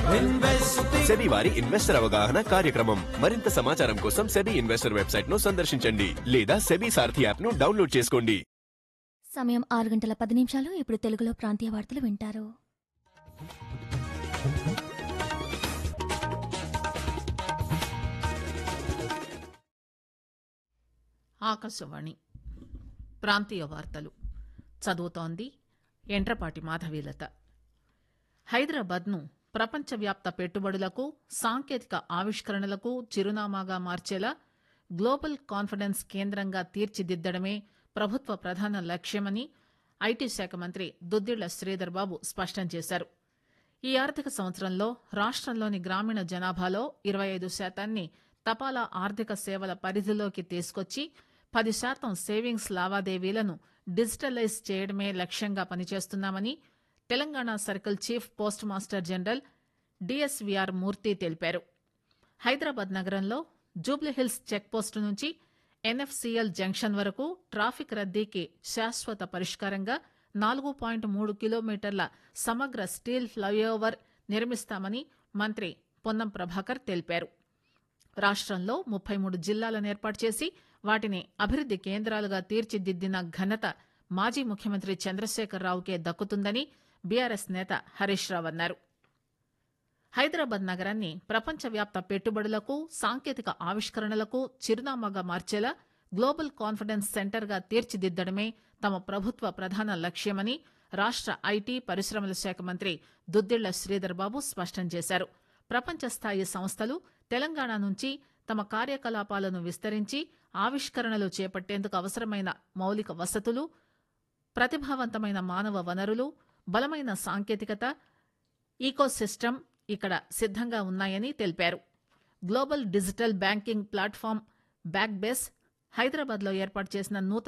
SEBI వారి investor అవగాహన కార్యక్రమం మరింత సమాచారం కోసం సెబీ ఇన్వెస్టర్ వెబ్సైట్ ను సందర్శించండి లేదా సెబీ సారథి యాప్ ను డౌన్లోడ్ చేసుకోండి సమయం ఆరు గంటల పది నిమిషాలు ఇప్పుడు తెలుగులో ప్రాంతీయ వార్తలు వింటారు ఆకాశవాణి ప్రాంతీయ వార్తలు చదువుతోంది ఎండ్రపాటి మాధవీలత హైదరాబాద్ను ప్రపంచవ్యాప్త పెట్టుబడులకు సాంకేతిక ఆవిష్కరణలకు చిరునామాగా మార్చేలా గ్లోబల్ కాన్ఫిడెన్స్ కేంద్రంగా తీర్చిదిద్దడమే ప్రభుత్వ ప్రధాన లక్ష్యమని ఐటీ శాఖ మంత్రి దుద్దిళ్ల శ్రీధర్ బాబు స్పష్టం చేశారు ఈ ఆర్థిక సంవత్సరంలో రాష్ట్రంలోని గ్రామీణ జనాభాలో ఇరవై ఐదు శాతాన్ని తపాలా ఆర్థిక సేవల పరిధిలోకి తీసుకొచ్చి పది శాతం సేవింగ్స్ లావాదేవీలను డిజిటలైజ్ చేయడమే లక్ష్యంగా పనిచేస్తున్నామని Telangana circle chief post master general DSVR Murthy తెలిపారు హైదరాబాద్ నగరంలో జూబ్లీహిల్స్ చెక్పోస్టు నుంచి ఎన్ఎఫ్సీఎల్ జంక్షన్ వరకు ట్రాఫిక్ రద్దీకి శాశ్వత పరిష్కారంగా నాలుగు పాయింట్ మూడు కిలోమీటర్ల సమగ్ర స్టీల్ ఫ్లైఓవర్ నిర్మిస్తామని మంత్రి పొన్నం ప్రభాకర్ తెలిపారు రాష్ట్రంలో ముప్పై మూడు జిల్లాలను ఏర్పాటు చేసి వాటిని అభివృద్ది కేంద్రాలుగా తీర్చిదిద్దిన ఘనత మాజీ ముఖ్యమంత్రి చంద్రశేఖరరావుకే దక్కుతుందని బీఆర్ఎస్ నేత హరీష్ రావు అన్నారు హైదరాబాద్ నగరాన్ని ప్రపంచవ్యాప్త పెట్టుబడులకు సాంకేతిక ఆవిష్కరణలకు చిరునామాగా మార్చేలా గ్లోబల్ కాన్ఫిడెన్స్ సెంటర్గా తీర్చిదిద్దడమే తమ ప్రభుత్వ ప్రధాన లక్ష్యమని రాష్ట్ర ఐటీ పరిశ్రమల శాఖ మంత్రి దుద్దిళ్ల శ్రీధర్ బాబు స్పష్టం చేశారు ప్రపంచ స్థాయి సంస్థలు తెలంగాణ నుంచి తమ కార్యకలాపాలను విస్తరించి ఆవిష్కరణలు చేపట్టేందుకు అవసరమైన మౌలిక వసతులు ప్రతిభావంతమైన మానవ వనరులు బలమైన సాంకేతికత ఈకోసిస్టమ్ ఇక్కడ సిద్ధంగా ఉన్నాయని తెలిపారు global digital banking platform Backbase హైదరాబాద్లో ఏర్పాటు చేసిన నూతన